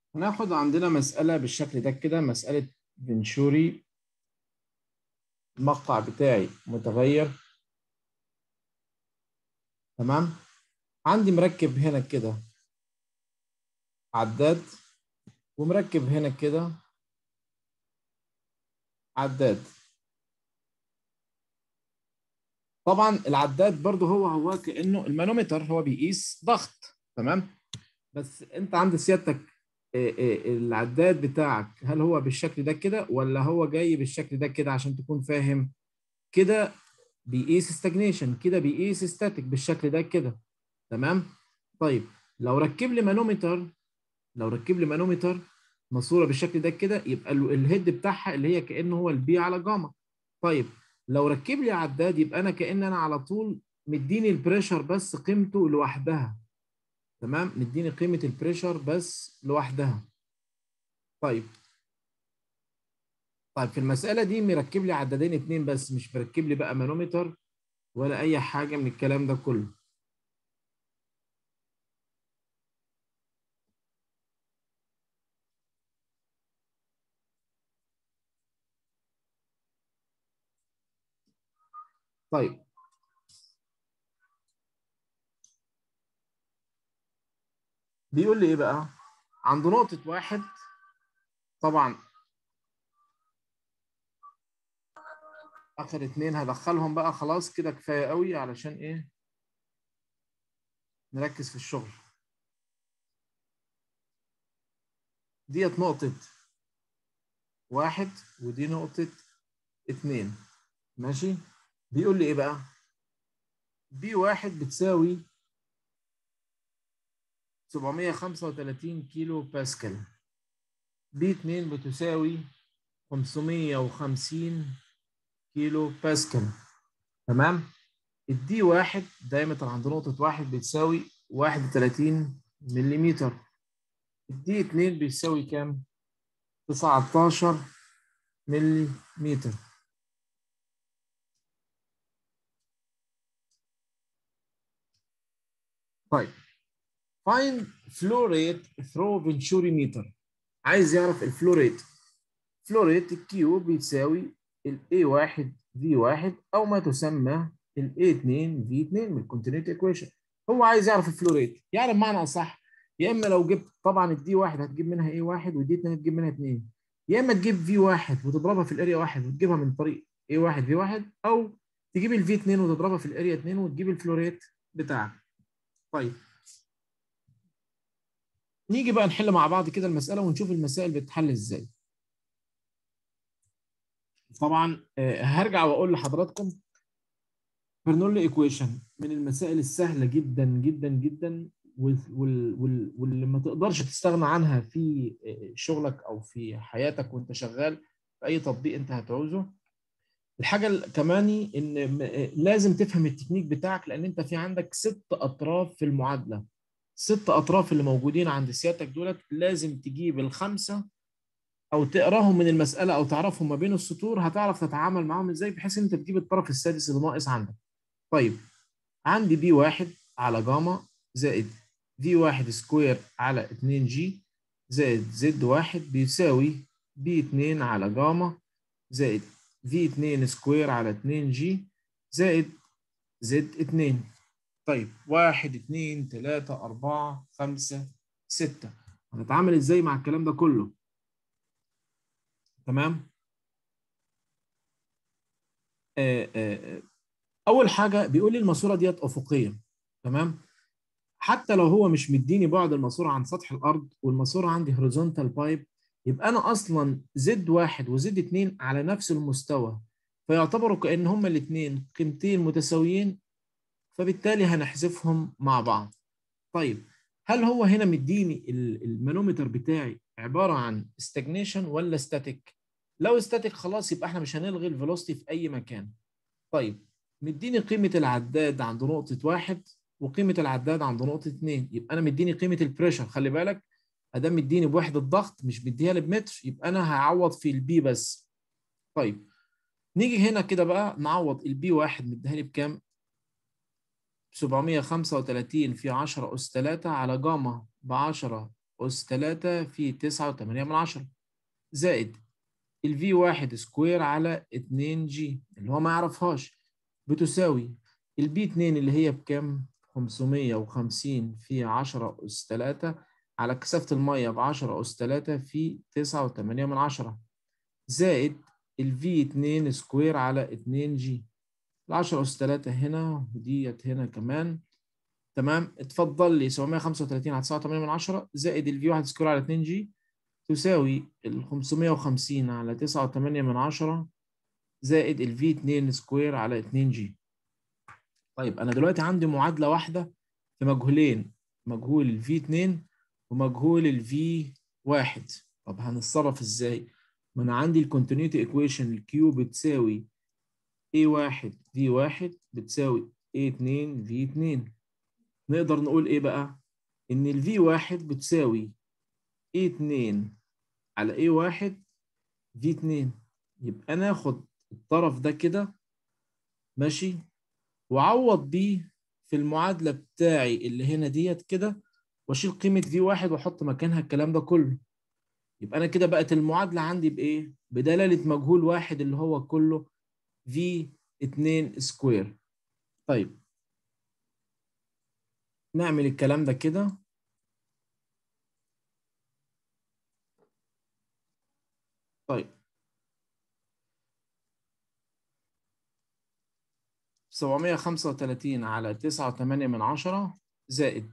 هناخد عندنا مسألة بالشكل ده كده مسألة فينشوري المقطع بتاعي متغير تمام عندي مركب هنا كده عداد ومركب هنا كده عداد طبعا العداد برضو هو هو كأنه المانومتر هو بيقيس ضغط تمام بس انت عند سيادتك العداد بتاعك هل هو بالشكل ده كده ولا هو جاي بالشكل ده كده عشان تكون فاهم كده بيقيس استجنيشن كده بيقيس ستاتيك بالشكل ده كده تمام طيب لو ركب لي مانومتر لو ركب لي مانومتر ماسوره بالشكل ده كده يبقى الهيد بتاعها اللي هي كانه هو البي على جاما طيب لو ركب لي عداد يبقى انا كان انا على طول مديني البريشر بس قيمته لوحدها تمام مديني قيمه البريشر بس لوحدها طيب طيب في المساله دي مركب لي عدادين اتنين بس مش مركب لي بقى مانومتر ولا اي حاجه من الكلام ده كله طيب بيقول لي ايه بقى عند نقطة واحد طبعا اخر اتنين هدخلهم بقى خلاص كده كفاية قوي علشان ايه نركز في الشغل ديت نقطة واحد ودي نقطة اتنين ماشي بيقول لي ايه بقى بي واحد بتساوي 735 كيلو باسكال بي 2 بتساوي 550 كيلو باسكال تمام الدي واحد دايمتر عند نقطة واحد بتساوي 31 مليمتر الدي 2 بيساوي كام؟ 19 مليمتر طيب find flow rate through venturimeter عايز يعرف الفلو ريت فلو ريت الكيو بيتساوي ال A1 V1 او ما تسمى ال A2 V2 من الكونتينيوتي ايكويشن هو عايز يعرف الفلو ريت يعني بمعنى اصح يا اما لو جبت طبعا الدي 1 هتجيب منها A1 والدي 2 هتجيب منها 2 يا اما تجيب V1 وتضربها في الاريا 1 وتجيبها من طريق A1 V1 او تجيب ال V2 وتضربها في الاريا 2 وتجيب الفلو ريت بتاعك طيب نيجي بقى نحل مع بعض كده المسألة ونشوف المسائل بتتحل ازاي. طبعا هرجع واقول لحضراتكم برنولي ايكويشن من المسائل السهلة جدا جدا جدا واللي ما تقدرش تستغنى عنها في شغلك او في حياتك وانت شغال في اي تطبيق انت هتعوزه. الحاجة كمان ان لازم تفهم التكنيك بتاعك لان انت في عندك ست اطراف في المعادلة. ست اطراف اللي موجودين عند سيادتك دولت لازم تجيب الخمسه او تقراهم من المساله او تعرفهم ما بين السطور هتعرف تتعامل معاهم ازاي بحيث ان انت تجيب الطرف السادس اللي ناقص عندك. طيب عندي بي واحد على جاما زائد في واحد سكوير على 2 جي زائد زد واحد بيساوي بي 2 على جاما زائد في 2 سكوير على 2 جي زائد زد 2 طيب واحد اتنين تلاتة أربعة خمسة ستة هنتعامل ازاي مع الكلام ده كله؟ تمام؟ آآ آآ أول حاجة بيقول لي الماسورة ديت أفقية تمام؟ حتى لو هو مش مديني بعد الماسورة عن سطح الأرض والماسورة عندي هوريزونتال بايب يبقى أنا أصلا زد واحد وزد اتنين على نفس المستوى فيعتبروا كأن هما الاتنين قيمتين متساويين فبالتالي هنحذفهم مع بعض طيب هل هو هنا مديني المانومتر بتاعي عباره عن استجنيشن ولا ستاتيك لو ستاتيك خلاص يبقى احنا مش هنلغي الفيلوسيتي في اي مكان طيب مديني قيمه العداد عند نقطه واحد وقيمه العداد عند نقطه اثنين يبقى انا مديني قيمه البريشر خلي بالك ادام مديني بوحده ضغط مش مديها لي بمتر يبقى انا هعوض في البي بس طيب نيجي هنا كده بقى نعوض البي واحد مديها لي بكام 735 في 10 أس 3 على جاما ب 10 أس 3 في 9.8 من عشرة زائد ال V1 سكوير على 2 جي اللي هو ما يعرفهاش بتساوي ال B2 اللي هي بكام؟ 550 في 10 أس 3 على كثافة المية ب 10 أس 3 في 9.8 من عشرة زائد ال V2 سكوير على 2 جي ال 10 أس 3 هنا وديت هنا كمان تمام اتفضل لي 735 على 9.8 من عشرة زائد ال V1 سكوير على 2 جي تساوي ال 550 على 9.8 من عشرة زائد ال V2 سكوير على 2 جي طيب أنا دلوقتي عندي معادلة واحدة في مجهولين مجهول ال V2 ومجهول ال V1 طب هنتصرف إزاي؟ ما أنا عندي الكونتينيوتي إيكويشن الكيو بتساوي A1 V1 بتساوي A2 V2 نقدر نقول إيه بقى؟ إن ال V1 بتساوي A2 على A1 V2 يبقى ناخد الطرف ده كده ماشي وعوض بيه في المعادلة بتاعي اللي هنا ديت كده واشيل قيمة V1 واحط مكانها الكلام ده كله يبقى أنا كده بقت المعادلة عندي بإيه؟ بدلالة مجهول واحد اللي هو كله V2 سكوير طيب نعمل الكلام ده كده طيب سبعمية خمسة وتلاتين على تسعة وتمانية من عشرة زائد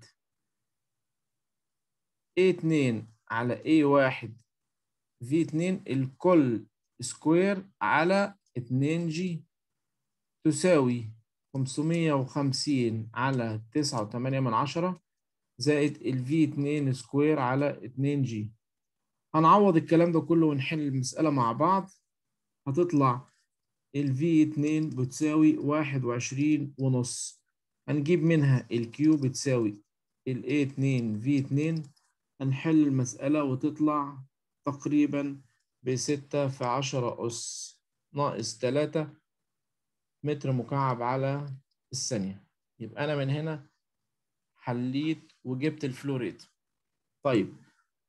A اتنين على A واحد V اتنين الكل سكوير على اتنين جي تساوي خمسمية وخمسين على تسعة وتمانية من عشرة زائد ال V اتنين سكوير على اتنين جي هنعوض الكلام ده كله ونحل المسألة مع بعض هتطلع ال V2 بتساوي واحد وعشرين ونص هنجيب منها ال Q بتساوي ال A2 V2 هنحل المسألة وتطلع تقريبا بستة في عشرة أس ناقص تلاتة متر مكعب على الثانية يبقى أنا من هنا حليت وجبت الفلوريد طيب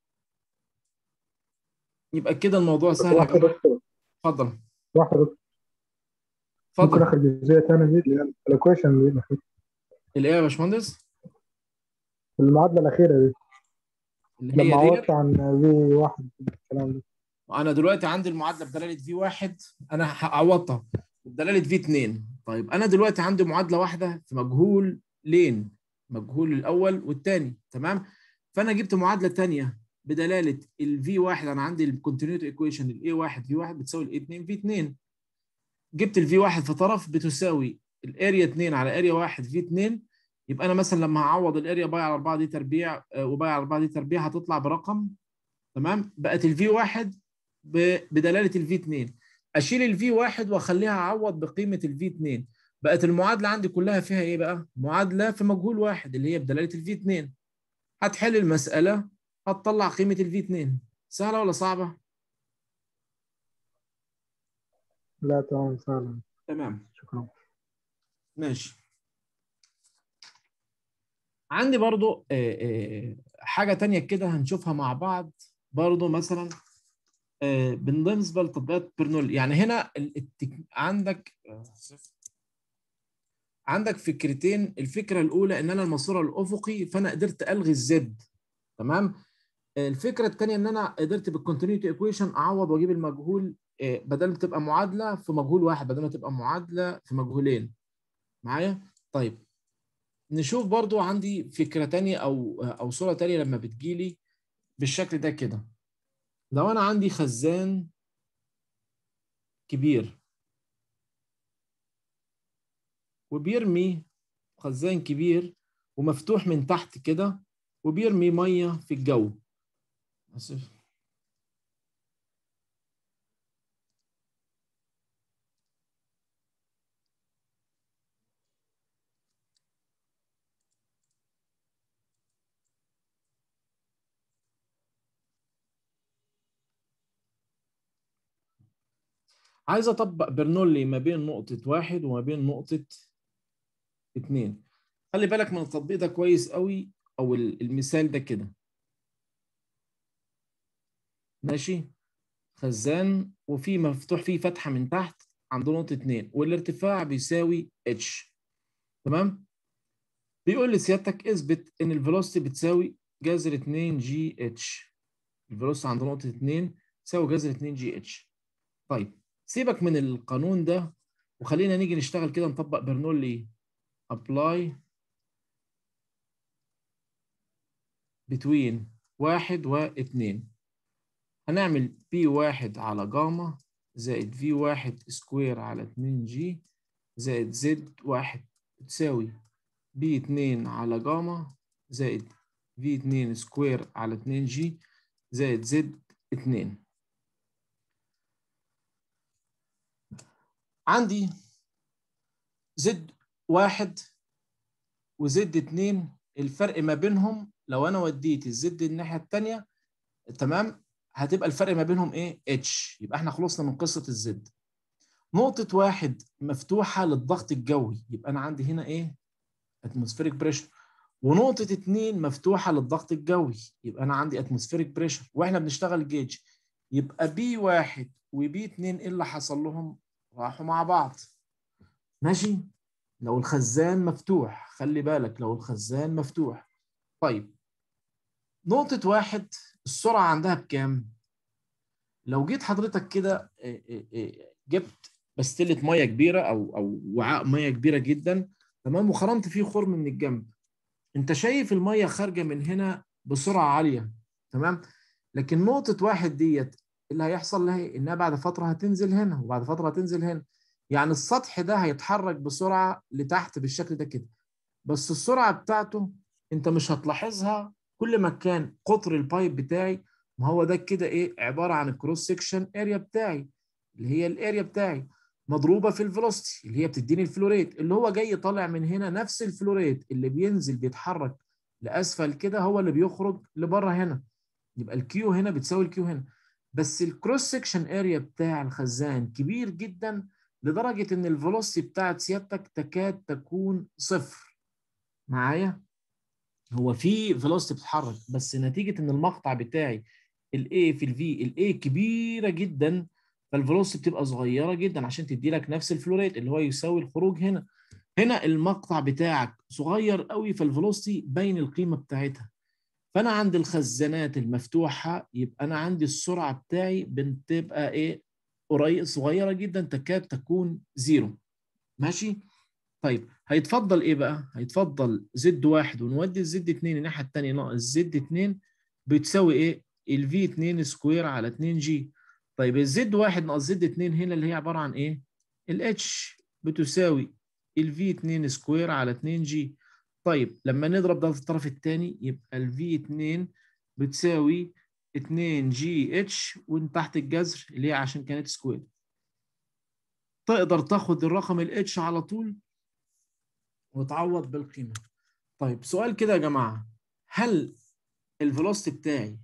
يبقى كده الموضوع سهل يا واحدة جماعة بس اتفضل واحدة بس ممكن اتفضل آخر جزئية تانية دي اللي هي الإيكويشن دي المفروض الايه يا باشمهندس المعادلة الأخيرة دي اللي لما هي ديت عوضت عن في واحد الكلام ده انا دلوقتي عندي المعادله بدلاله في واحد انا عوضتها بدلاله في 2 طيب انا دلوقتي عندي معادله واحده في مجهول لين مجهول الاول والثاني تمام فانا جبت معادله ثانيه بدلاله الفي واحد انا عندي الكونتينيوتي ايكويشن الاي واحد في واحد بتساوي الاي 2 في 2 جبت الفي واحد في طرف بتساوي الاريا 2 على اريا 1 في 2 يبقى انا مثلا لما هعوض الاريا باي على 4 دي تربيع آه، وباي على 4 دي تربيع هتطلع برقم تمام بقت الفي واحد ب- بدلاله الفي 2 اشيل الفي واحد واخليها اعوض بقيمه الفي 2 بقت المعادله عندي كلها فيها ايه بقى؟ معادله في مجهول واحد اللي هي بدلاله الفي 2 هتحل المساله هتطلع قيمه الفي 2 سهله ولا صعبه؟ لا تمام فعلا تمام شكرا ماشي عندي برضو آه، آه، حاجة تانية كده هنشوفها مع بعض برضو مثلا آه، بالنسبة لتطبيقات برنول يعني هنا ال- التك... عندك عندك فكرتين الفكرة الأولى إن أنا المسار الأفقي فأنا قدرت ألغي الزد تمام الفكرة التانية إن أنا قدرت بالكونتينيوتي ايكويشن أعوض وأجيب المجهول آه، بدل ما تبقى معادلة في مجهول واحد بدل ما تبقى معادلة في مجهولين معايا؟ طيب نشوف برضو عندي فكرة تانية أو أو صورة تانية لما بتجيلي بالشكل ده كده لو أنا عندي خزان كبير وبيرمي خزان كبير ومفتوح من تحت كده وبيرمي مية في الجو آسف عايز اطبق برنولي ما بين نقطة واحد وما بين نقطة اتنين خلي بالك من التطبيق ده كويس قوي او ال- المثال ده كده ماشي خزان وفي مفتوح فيه فتحه من تحت عند نقطه 2 والارتفاع بيساوي اتش تمام بيقول لي سيادتك اثبت ان الفيلوسيتي بتساوي جذر 2 جي اتش الفيلوسيتي عند نقطه 2 تساوي جذر 2 جي اتش طيب سيبك من القانون ده وخلينا نيجي نشتغل كده نطبق برنولي apply between واحد واثنين هنعمل بي واحد على جاما زائد في واحد سكوير على اتنين جي زائد زد واحد تساوي بي اتنين على جاما زائد في اتنين سكوير على اتنين جي زائد زد اتنين عندي زد واحد وزد اتنين الفرق ما بينهم لو انا وديت الزد الناحيه الثانيه تمام هتبقى الفرق ما بينهم ايه اتش يبقى احنا خلصنا من قصه الزد نقطه واحد مفتوحه للضغط الجوي يبقى انا عندي هنا ايه اتموسفيريك بريشر ونقطه اتنين مفتوحه للضغط الجوي يبقى انا عندي اتموسفيريك بريشر واحنا بنشتغل جيج يبقى بي واحد وبي اتنين ايه اللي حصل لهم راحوا مع بعض ماشي لو الخزان مفتوح خلي بالك لو الخزان مفتوح طيب نقطة واحد السرعة عندها بكام؟ لو جيت حضرتك كده جبت بستلة مية كبيرة أو أو وعاء مية كبيرة جدا تمام وخرمت فيه خرم من الجنب أنت شايف المية خارجة من هنا بسرعة عالية تمام؟ لكن نقطة واحد ديت اللي هيحصل لها إنها بعد فترة هتنزل هنا وبعد فترة هتنزل هنا يعني السطح ده هيتحرك بسرعة لتحت بالشكل ده كده بس السرعة بتاعته انت مش هتلاحظها كل ما كان قطر البايب بتاعي ما هو ده كده ايه عبارة عن الكروس سكشن اريا بتاعي اللي هي الاريا بتاعي مضروبة في الفيلوسيتي اللي هي بتديني الفلوريت اللي هو جاي طالع من هنا نفس الفلوريت اللي بينزل بيتحرك لأسفل كده هو اللي بيخرج لبره هنا يبقى الكيو هنا بتساوي الكيو هنا بس الكروس سكشن اريا بتاع الخزان كبير جدا لدرجة إن الفيلوسيتي بتاعت سيادتك تكاد تكون صفر معايا هو في فيلوسيتي بتتحرك بس نتيجة إن المقطع بتاعي الاي في الفي الاي كبيرة جدا فالفيلوسيتي بتبقى صغيرة جدا عشان تدي لك نفس الفلوريت اللي هو يساوي الخروج هنا هنا المقطع بتاعك صغير قوي فالفيلوسيتي باين القيمة بتاعتها فأنا عند الخزانات المفتوحة يبقى أنا عندي السرعة بتاعي بتبقى إيه قريب صغيره جدا تكاد تكون زيرو ماشي طيب هيتفضل ايه بقى هيتفضل زد واحد ونودي الزد اتنين الناحيه الثانيه ناقص زد اتنين بتساوي ايه الفي 2 سكوير على 2 جي طيب الزد واحد ناقص زد اتنين هنا اللي هي عباره عن ايه الاتش بتساوي الفي 2 سكوير على 2 جي طيب لما نضرب ده في الطرف الثاني يبقى الفي 2 بتساوي 2 جي اتش وانت تحت الجذر اللي هي عشان كانت سكوير تقدر تاخد الرقم الاتش على طول وتعوض بالقيمه طيب سؤال كده يا جماعه هل الفيلوسيتي بتاعي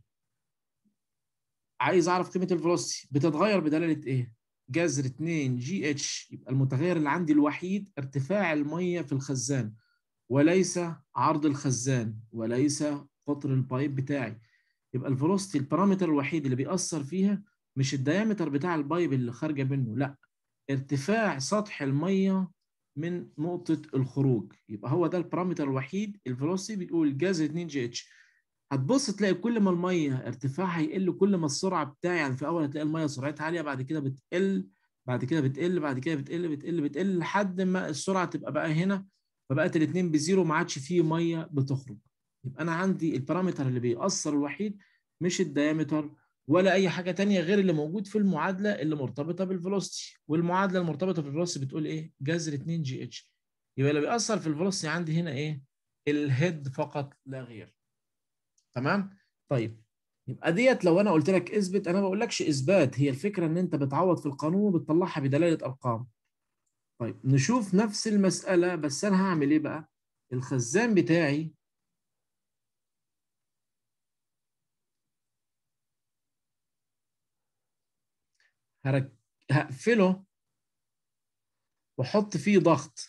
عايز اعرف قيمه الفيلوسيتي بتتغير بدلاله ايه جذر 2 جي اتش يبقى المتغير اللي عندي الوحيد ارتفاع الميه في الخزان وليس عرض الخزان وليس قطر البايب بتاعي يبقى الفيلوسيتي البارامتر الوحيد اللي بيأثر فيها مش الديامتر بتاع البايب اللي خارجه منه لا ارتفاع سطح الميه من نقطه الخروج يبقى هو ده البارامتر الوحيد الفيلوسيتي بيقول جذر 2 جي اتش هتبص تلاقي كل ما الميه ارتفاعها يقل كل ما السرعه بتاعي يعني في الاول هتلاقي الميه سرعتها عاليه بعد كده بتقل بعد كده بتقل بعد كده بتقل بتقل بتقل لحد ما السرعه تبقى بقى هنا فبقت الاثنين بزيرو ما عادش فيه ميه بتخرج يبقى انا عندي البارامتر اللي بيأثر الوحيد مش الديامتر ولا اي حاجه تانية غير اللي موجود في المعادله اللي مرتبطه بالفيلوسيتي والمعادله المرتبطه بالفيلوسيتي بتقول ايه جذر 2 جي اتش يبقى اللي بيأثر في الفيلوسيتي عندي هنا ايه الهيد فقط لا غير تمام طيب يبقى ديت لو انا قلت لك اثبت انا ما بقولكش اثبات هي الفكره ان انت بتعوض في القانون وبتطلعها بدلاله ارقام طيب نشوف نفس المساله بس انا هعمل ايه بقى الخزان بتاعي هرك... هقفله واحط فيه ضغط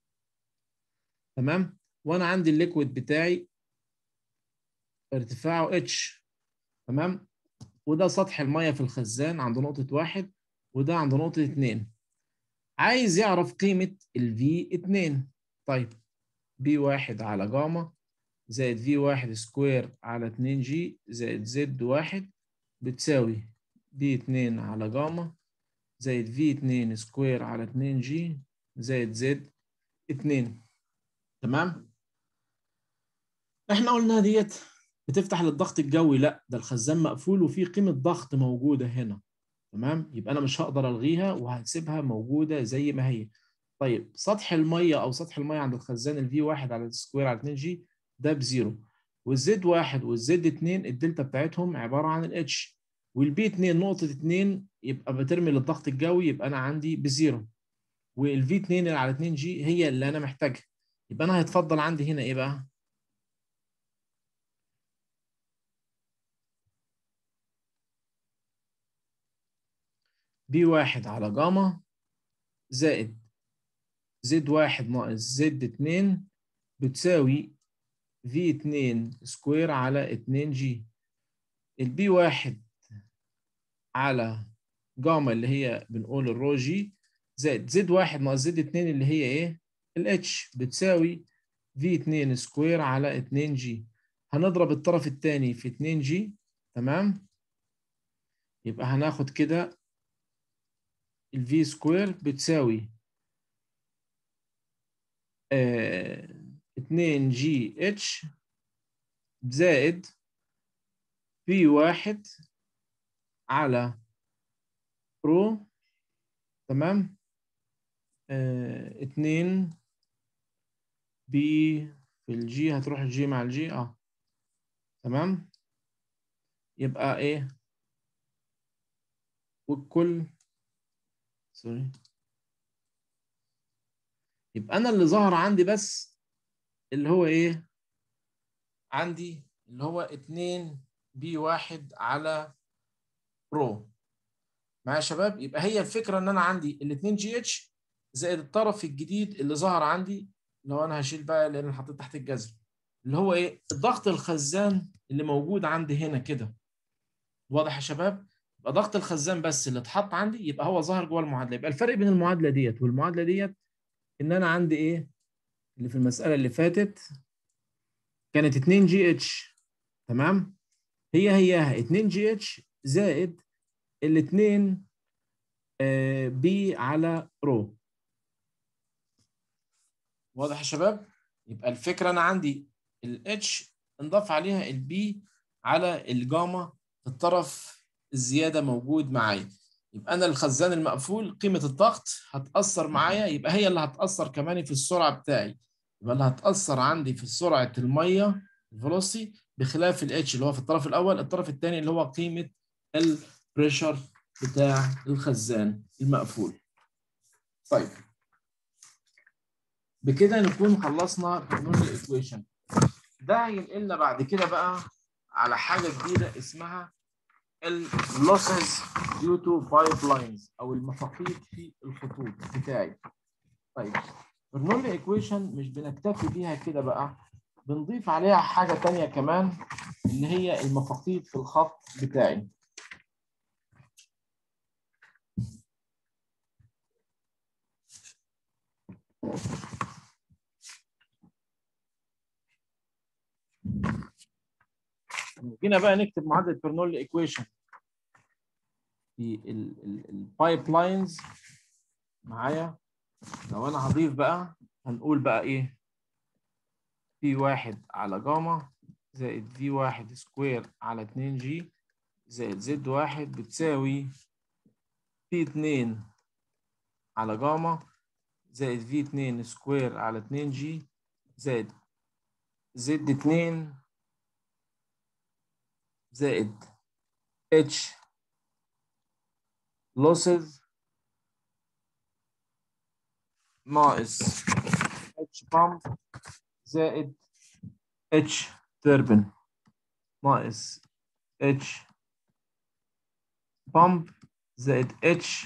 تمام وانا عندي الليكويد بتاعي ارتفاعه اتش تمام وده سطح المية في الخزان عند نقطة واحد وده عند نقطة اتنين عايز يعرف قيمة ال V2 طيب بي واحد على جاما زائد في واحد سكوير على اتنين جي زائد زد واحد بتساوي بي اتنين على جاما زائد في اتنين سكوير على اتنين جي زائد زد اتنين تمام احنا قلنا ديت بتفتح للضغط الجوي لا ده الخزان مقفول وفي قيمة ضغط موجودة هنا تمام يبقى انا مش هقدر الغيها وهسيبها موجودة زي ما هي طيب سطح المية او سطح المية عند الخزان الفي واحد على السكوير على 2 جي ده بزيرو والزد واحد والزد اتنين الدلتا بتاعتهم عبارة عن الاتش والبي اتنين نقطة اتنين يبقى بترمي للضغط الجوي يبقى انا عندي بزيرو والفي اتنين اللي على 2 جي هي اللي انا محتاجها يبقى انا هيتفضل عندي هنا ايه بقى؟ بي واحد على جاما زائد زد واحد ناقص زد اتنين بتساوي في اتنين سكوير على اتنين جي البي واحد على جاما اللي هي بنقول الرو جي زائد زد واحد ناقص زد اتنين اللي هي ايه؟ الاتش بتساوي في اتنين سكوير على اتنين جي هنضرب الطرف التاني في اتنين جي تمام؟ يبقى هناخد كده الفي سكوير بتساوي اه 2 جي اتش زائد في واحد على رو تمام اه 2 بي في الجي هتروح الجي مع الجي اه تمام يبقى ايه والكل سوري يبقى انا اللي ظهر عندي بس اللي هو ايه عندي اللي هو 2 بي واحد على رو معايا يا شباب يبقى هي الفكره ان انا عندي ال 2 جي اتش زائد الطرف الجديد اللي ظهر عندي لو انا هشيل بقى لان حطيت تحت الجذر اللي هو ايه الضغط الخزان اللي موجود عندي هنا كده واضح يا شباب يبقى ضغط الخزان بس اللي اتحط عندي يبقى هو ظاهر جوه المعادله يبقى الفرق بين المعادله ديت والمعادله ديت ان انا عندي ايه اللي في المساله اللي فاتت كانت 2 جي اتش تمام هي هياها 2 جي اتش زائد الاثنين بي على رو واضح يا شباب يبقى الفكره انا عندي الاتش انضاف عليها البي على الجاما في الطرف الزياده موجود معايا يبقى انا الخزان المقفول قيمه الضغط هتاثر معايا يبقى هي اللي هتاثر كمان في السرعه بتاعي يبقى اللي هتاثر عندي في سرعه الميه الفيلوسيتي بخلاف الاتش اللي هو في الطرف الاول الطرف الثاني اللي هو قيمه البريشر بتاع الخزان المقفول طيب بكده نكون خلصنا قانون الايكويشن ده هينقلنا بعد كده بقى على حاجه جديده اسمها اللوسز ديو تو بايب لاينز او المفاقيد في الخطوط بتاعي طيب برنولي ايكويشن مش بنكتفي بيها كده بقى بنضيف عليها حاجه تانية كمان ان هي المفاقيد في الخط بتاعي جينا بقى نكتب معادله برنولي ايكويشن في البايب لاينز معايا لو انا هضيف بقى هنقول بقى ايه في واحد على جاما زائد في واحد سكوير على 2 جي زائد زد واحد بتساوي في اتنين على جاما زائد في اتنين سكوير على 2 جي زائد زد اتنين زائد اتش losses ناقص اتش بامب زائد اتش تربن ناقص اتش بامب زائد اتش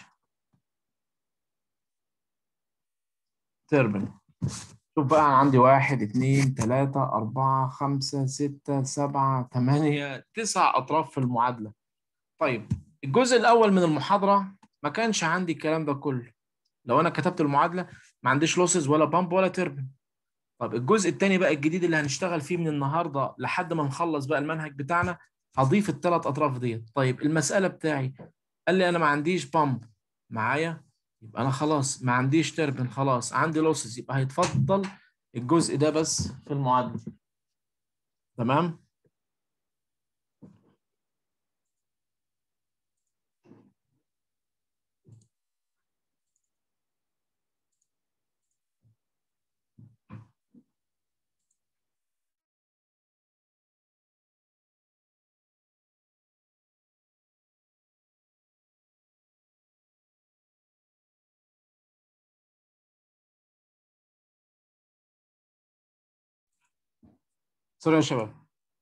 تربن شوف بقى أنا عندي واحد اتنين تلاتة أربعة خمسة ستة سبعة تمانية تسع أطراف في المعادلة طيب الجزء الاول من المحاضره ما كانش عندي الكلام ده كله لو انا كتبت المعادله ما عنديش لوسز ولا بامب ولا تربن طب الجزء الثاني بقى الجديد اللي هنشتغل فيه من النهارده لحد ما نخلص بقى المنهج بتاعنا هضيف الثلاث اطراف ديت طيب المساله بتاعي قال لي انا ما عنديش بامب معايا يبقى انا خلاص ما عنديش تربن خلاص عندي لوسز يبقى هيتفضل الجزء ده بس في المعادله تمام سوري يا شباب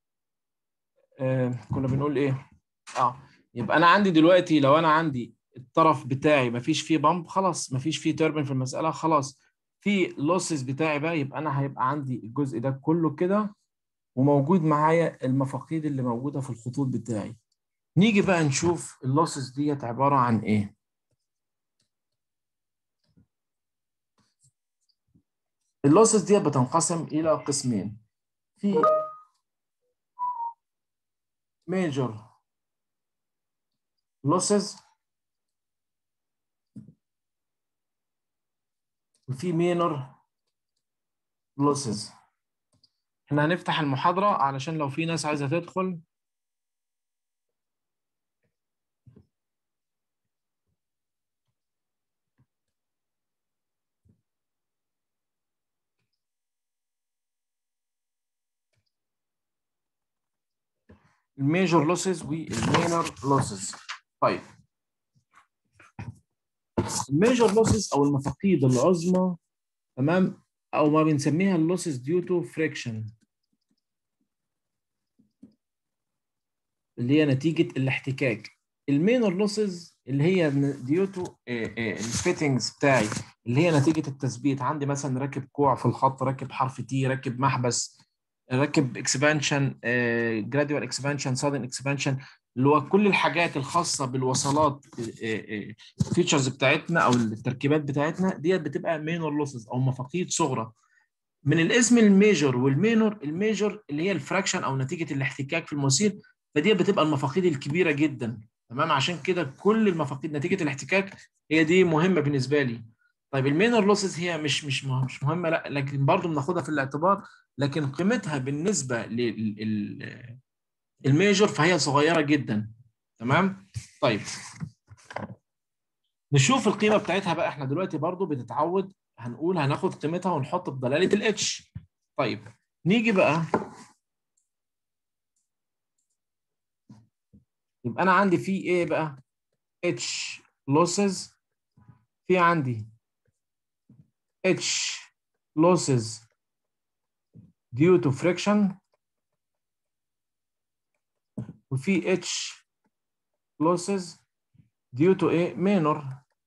آه كنا بنقول ايه اه يبقى انا عندي دلوقتي لو انا عندي الطرف بتاعي مفيش فيه بامب خلاص مفيش فيه توربين في المساله خلاص في لوسز بتاعي بقى يبقى انا هيبقى عندي الجزء ده كله كده وموجود معايا المفاقيد اللي موجوده في الخطوط بتاعي نيجي بقى نشوف اللوسز ديت عباره عن ايه اللوسز ديت بتنقسم الى قسمين في major losses وفي minor losses احنا هنفتح المحاضرة علشان لو في ناس عايزة تدخل الميجور لوسز والمينر لوسز طيب الميجور لوسز او المفاقيد العظمى تمام او ما بنسميها اللوسز ديو تو فريكشن اللي هي نتيجه الاحتكاك المينر لوسز اللي هي ديو تو الفيتنجز بتاعي اللي هي نتيجه التثبيت عندي مثلا راكب كوع في الخط راكب حرف تي راكب محبس راكب اكسبانشن جراديوال اكسبانشن سادن اكسبانشن اللي هو كل الحاجات الخاصه بالوصلات الفيتشرز بتاعتنا او التركيبات بتاعتنا ديت بتبقى مينور لوسز او مفاقيد صغرى من الاسم الميجور والمينور الميجور اللي هي الفراكشن او نتيجه الاحتكاك في المواسير فدي بتبقى المفاقيد الكبيره جدا تمام عشان كده كل المفاقيد نتيجه الاحتكاك هي دي مهمه بالنسبه لي طيب المينور لوسز هي مش مش مش مهمه لا لكن برضه بناخدها في الاعتبار لكن قيمتها بالنسبه للميجور فهي صغيره جدا تمام طيب نشوف القيمه بتاعتها بقى احنا دلوقتي برضه بنتعود هنقول هناخد قيمتها ونحط بدلاله الاتش طيب نيجي بقى يبقى انا عندي في ايه بقى اتش لوسز في عندي H losses due to friction وفي H losses due to a minor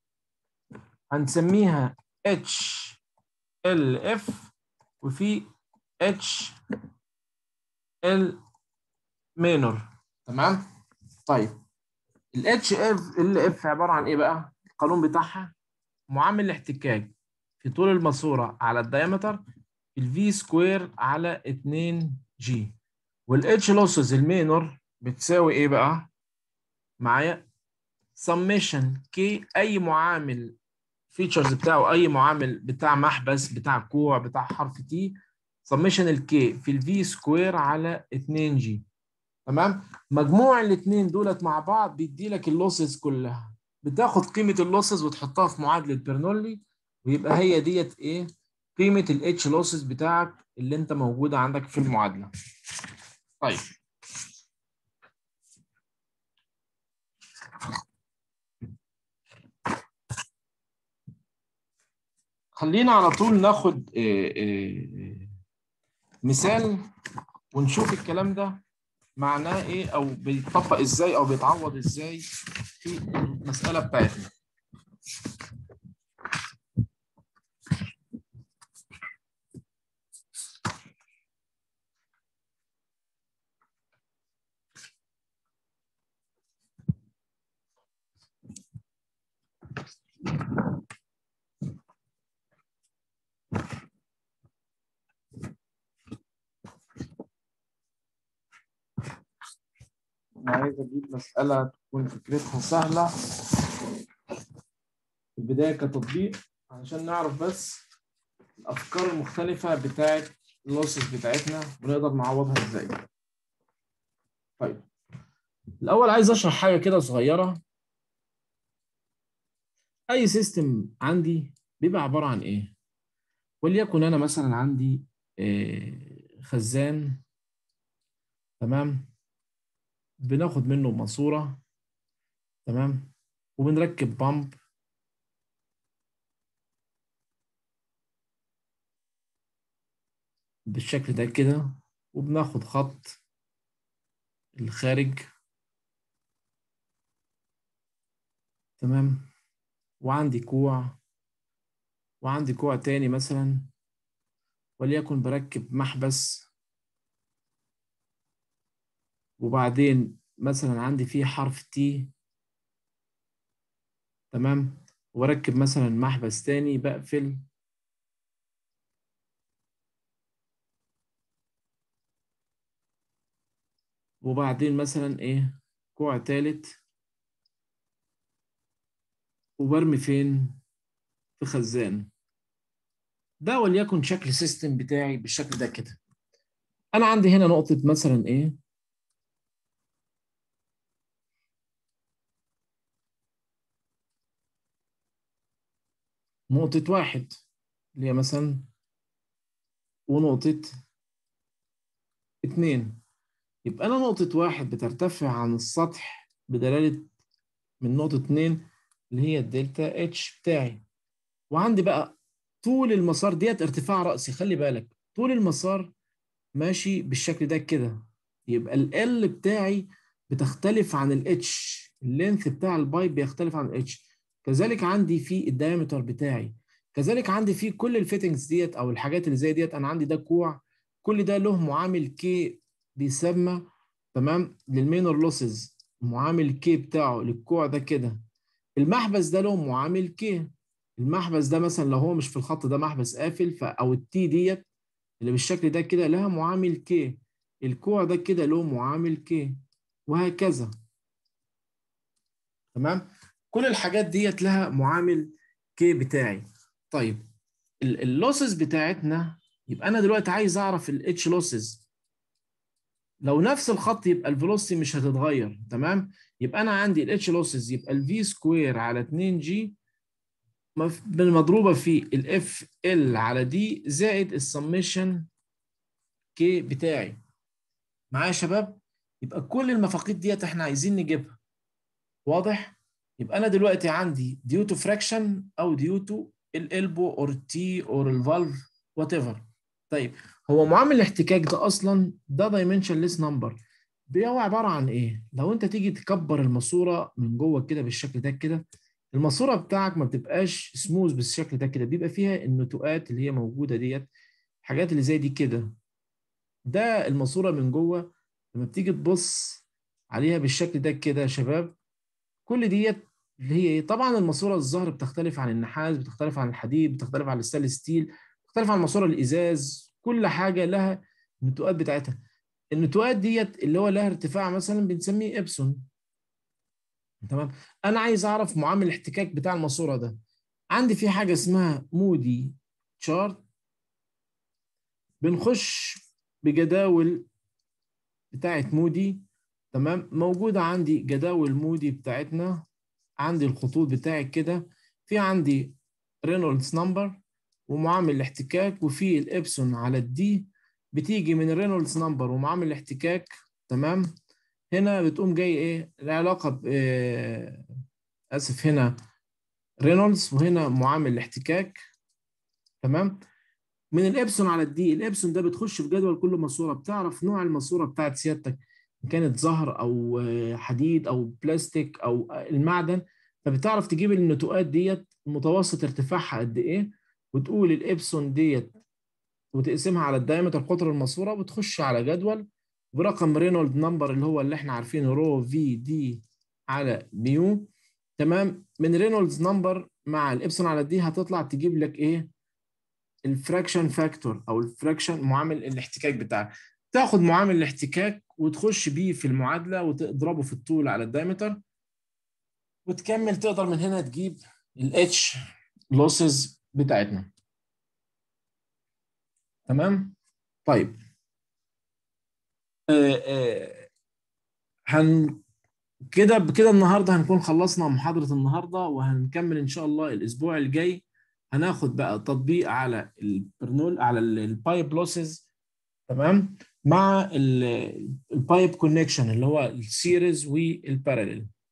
هنسميها H LF وفي H L minor تمام طيب ال HF LF عبارة عن ايه بقى القانون بتاعها معامل الاحتكاك في طول الماسوره على الدايمتر الفي سكوير على 2 جي والاتش لوسز المينور بتساوي ايه بقى؟ معايا سميشن كي اي معامل فيتشرز بتاعه اي معامل بتاع محبس بتاع كوع بتاع حرف تي سميشن الكي في الفي سكوير على 2 جي تمام مجموع الاثنين دولت مع بعض بيدي لك اللوسز كلها بتاخد قيمه اللوسز وتحطها في معادله برنولي ويبقى هي ديت ايه قيمه الاتش لوسز بتاعك اللي انت موجوده عندك في المعادله طيب خلينا على طول ناخد إيه إيه مثال ونشوف الكلام ده معناه ايه او بيطبق ازاي او بيتعوض ازاي في المساله بتاعتنا انا عايز اجيب مساله تكون فكرتها سهله في البدايه كتطبيق علشان نعرف بس الافكار المختلفه بتاعت اللوسز بتاعتنا ونقدر نعوضها ازاي طيب الاول عايز اشرح حاجه كده صغيره اي سيستم عندي بيبقى عباره عن ايه وليكن انا مثلا عندي آه، خزان تمام بناخد منه ماسوره تمام وبنركب بامب بالشكل ده كده وبناخد خط الخارج تمام وعندي كوع وعندي كوع تاني مثلا وليكن بركب محبس وبعدين مثلا عندي فيه حرف تي تمام واركب مثلا محبس تاني بقفل وبعدين مثلا ايه كوع تالت وبرمي فين في خزان ده وليكن شكل السيستم بتاعي بالشكل ده كده انا عندي هنا نقطة مثلا ايه نقطة واحد اللي هي مثلا ونقطة اتنين يبقى أنا نقطة واحد بترتفع عن السطح بدلالة من نقطة اتنين اللي هي الدلتا اتش بتاعي وعندي بقى طول المسار ديت ارتفاع رأسي خلي بالك طول المسار ماشي بالشكل ده كده يبقى ال L بتاعي بتختلف عن ال H اللينث بتاع البايب بيختلف عن ال H كذلك عندي في الدايمتر بتاعي كذلك عندي في كل الفيتنجز ديت او الحاجات اللي زي ديت انا عندي ده كوع كل ده له معامل كي بيسمى تمام للمينور لوسز معامل كي بتاعه للكوع ده كده المحبس ده له معامل كي المحبس ده مثلا لو هو مش في الخط ده محبس قافل ف او التي ديت اللي بالشكل ده كده لها معامل كي الكوع ده كده له معامل كي وهكذا تمام كل الحاجات ديت لها معامل كي بتاعي طيب اللوسز بتاعتنا يبقى انا دلوقتي عايز اعرف الاتش لوسز لو نفس الخط يبقى الفيلوسيتي مش هتتغير تمام يبقى انا عندي الاتش لوسز يبقى الفي سكوير على 2 جي مضروبه في الاف ال على دي زائد السميشن كي بتاعي معايا يا شباب يبقى كل المفاقيد ديت احنا عايزين نجيبها واضح يبقى انا دلوقتي عندي ديو تو فراكشن او ديو تو الالبو اور تي اور الفالف وات ايفر طيب هو معامل الاحتكاك ده اصلا ده دايمنشنليس نمبر هو عباره عن ايه لو انت تيجي تكبر الماسوره من جوه كده بالشكل ده كده الماسوره بتاعك ما بتبقاش سموث بالشكل ده كده بيبقى فيها النتوءات اللي هي موجوده ديت الحاجات اللي زي دي كده ده الماسوره من جوه لما بتيجي تبص عليها بالشكل ده كده يا شباب كل ديت اللي هي ايه طبعا الماسوره الظهر بتختلف عن النحاس بتختلف عن الحديد بتختلف عن الستانلس ستيل بتختلف عن الماسوره الازاز كل حاجه لها النتوءات بتاعتها النتوءات ديت اللي هو لها ارتفاع مثلا بنسميه ابسون تمام انا عايز اعرف معامل الاحتكاك بتاع الماسوره ده عندي في حاجه اسمها مودي تشارت بنخش بجداول بتاعت مودي تمام موجوده عندي جداول مودي بتاعتنا عندي الخطوط بتاعي كده في عندي رينولدز نمبر ومعامل الاحتكاك وفي الابسون على الدي بتيجي من الرينولدز نمبر ومعامل الاحتكاك تمام هنا بتقوم جاي ايه العلاقه ب إيه اسف هنا رينولدز وهنا معامل الاحتكاك تمام من الابسون على الدي الابسون ده بتخش في جدول كل ماسوره بتعرف نوع الماسوره بتاعت سيادتك ان كانت زهر او حديد او بلاستيك او المعدن فبتعرف تجيب النتوءات ديت متوسط ارتفاعها قد ايه وتقول الابسون ديت وتقسمها على الدايمتر قطر الماسوره وتخش على جدول برقم رينولد نمبر اللي هو اللي احنا عارفينه رو في دي على ميو تمام من رينولدز نمبر مع الابسون على دي هتطلع تجيب لك ايه الفراكشن فاكتور او الفراكشن معامل الاحتكاك بتاعك تاخد معامل الاحتكاك وتخش بيه في المعادله وتضربه في الطول على الدايمتر وتكمل تقدر من هنا تجيب الاتش لوسز بتاعتنا تمام طيب آه آه هن كده بكده النهارده هنكون خلصنا محاضره النهارده وهنكمل ان شاء الله الاسبوع الجاي هناخد بقى تطبيق على البرنول على البايب لوسز تمام مع البايب كونكشن اللي هو السيريز والباراليل